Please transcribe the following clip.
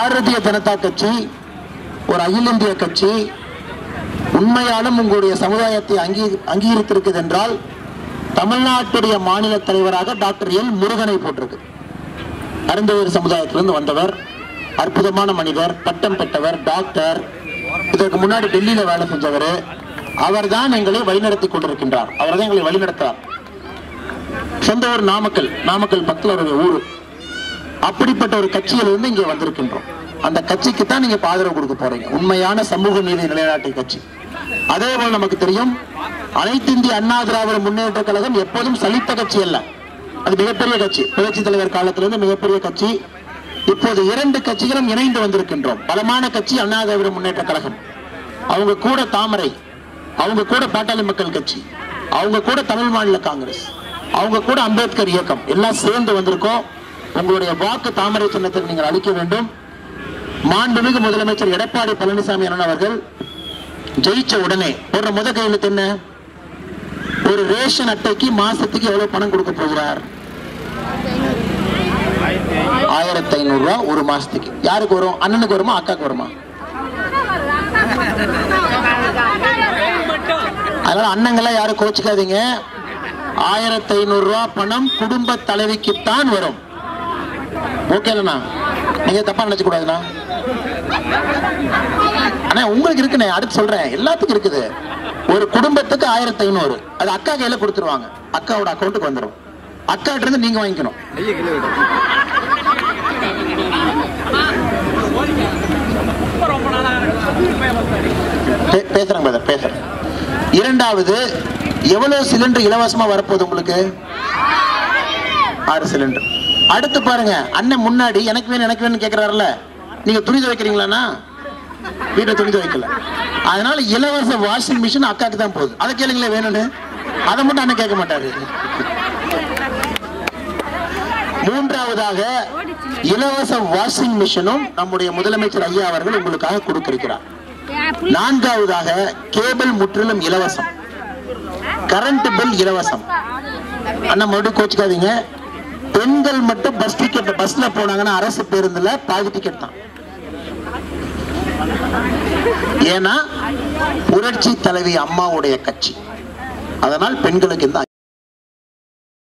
பாரதிய ஜனதா கட்சி ஒரு அகில இந்திய கட்சி உண்மையாலும் உங்களுடைய சமுதாயத்தை அங்கீ அங்கீகரித்திருக்குது என்றால் தமிழ்நாட்டுடைய மாநில தலைவராக டாக்டர் எல் முருகனை போட்டிருக்கு அருந்தவர் சமுதாயத்திலிருந்து வந்தவர் அற்புதமான மனிதர் பட்டம் பெற்றவர் டாக்டர் இதற்கு முன்னாடி டெல்லியில வேலை செஞ்சவர் அவர்தான் எங்களை வழிநடத்தி கொண்டிருக்கின்றார் அவர்தான் எங்களை வழிநடத்தார் சொந்த ஊர் நாமக்கல் நாமக்கல் பக்கத்தில் அவருடைய ஊர் அப்படிப்பட்ட ஒரு கட்சியிலிருந்து இங்கே வந்திருக்கின்றோம் அந்த கட்சிக்கு தான் நீங்க இப்ப ஆதரவு கொடுக்க போறீங்க உண்மையான சமூக நீதி நிலைநாட்டு கட்சி அதே போல நமக்கு தெரியும் அனைத்து இந்திய அண்ணா திராவிட முன்னேற்ற கழகம் எப்போதும் சலித்த கட்சி அல்ல அது மிகப்பெரிய கட்சி புரட்சி தலைவர் காலத்திலிருந்து மிகப்பெரிய கட்சி இப்போது இரண்டு கட்சிகளும் இணைந்து வந்திருக்கின்றோம் பலமான கட்சி அண்ணா திராவிட முன்னேற்ற கழகம் அவங்க கூட தாமரை அவங்க கூட பாட்டாளி மக்கள் கட்சி அவங்க கூட தமிழ் மாநில காங்கிரஸ் அவங்க கூட அம்பேத்கர் இயக்கம் எல்லாம் சேர்ந்து வந்திருக்கோம் உங்களுடைய வாக்கு தாமரை சின்னத்துக்கு நீங்கள் அளிக்க வேண்டும் மாண்புமிகு முதலமைச்சர் எடப்பாடி பழனிசாமி அண்ணன் அவர்கள் ஜெயிச்ச உடனே போடுற முத கையெழுத்து என்ன ஒரு ரேஷன் அட்டைக்கு மாசத்துக்கு எவ்வளவு பணம் கொடுக்க போகிறார் ஆயிரத்தி ஐநூறு ரூபாய் ஒரு மாசத்துக்கு யாருக்கு வரும் அண்ணனுக்கு வருமா அக்காக்கு வருமா அதனால அண்ணங்கெல்லாம் யாரும் கோச்சிக்காதீங்க ஆயிரத்தி ஐநூறு ரூபாய் பணம் குடும்ப தலைவிக்குத்தான் வரும் ஓகே இல்லைண்ணா நீங்க தப்பா நினைச்சு கூடாதுண்ணா அண்ணா உங்களுக்கு இருக்குண்ணே அடுத்து சொல்றேன் எல்லாத்துக்கும் இருக்குது ஒரு குடும்பத்துக்கு ஆயிரத்தி ஐநூறு அது அக்கா கையில கொடுத்துருவாங்க அக்காவோட அக்கௌண்ட்டுக்கு வந்துடும் அக்காட்ட இருந்து நீங்க வாங்கிக்கணும் பே- பேசுறேன் பிரதர் பேசுறேன் இரண்டாவது எவ்வளவு சிலிண்டர் இலவசமா வரப்போகுது உங்களுக்கு ஆறு சிலிண்டர் அடுத்து பாருங்க அண்ணன் முன்னாடி எனக்கு வேணும் எனக்கு வேணும் கேக்குறாருல நீங்க துணி துவைக்கிறீங்களாண்ணா வீட்டுல துணி துவைக்கல அதனால இலவச வாஷிங் மிஷின் அக்காக்கு தான் போகுது அதை கேளுங்களேன் வேணும்னு அதை மட்டும் அண்ணன் கேட்க மாட்டாரு மூன்றாவதாக இலவச வாஷிங் மிஷினும் நம்முடைய முதலமைச்சர் ஐயா அவர்கள் உங்களுக்காக கொடுத்திருக்கிறார் நான்காவதாக கேபிள் முற்றிலும் இலவசம் கரண்ட் பில் இலவசம் அண்ணா மறுபடியும் கோச்சுக்காதீங்க பெண்கள் மட்டும் பஸ் டிக்கெட் பஸ்ல போனாங்கன்னா அரசு பேருந்துல பாதி டிக்கெட் தான் ஏன்னா புரட்சி தலைவி அம்மாவுடைய கட்சி அதனால் பெண்களுக்கு இந்த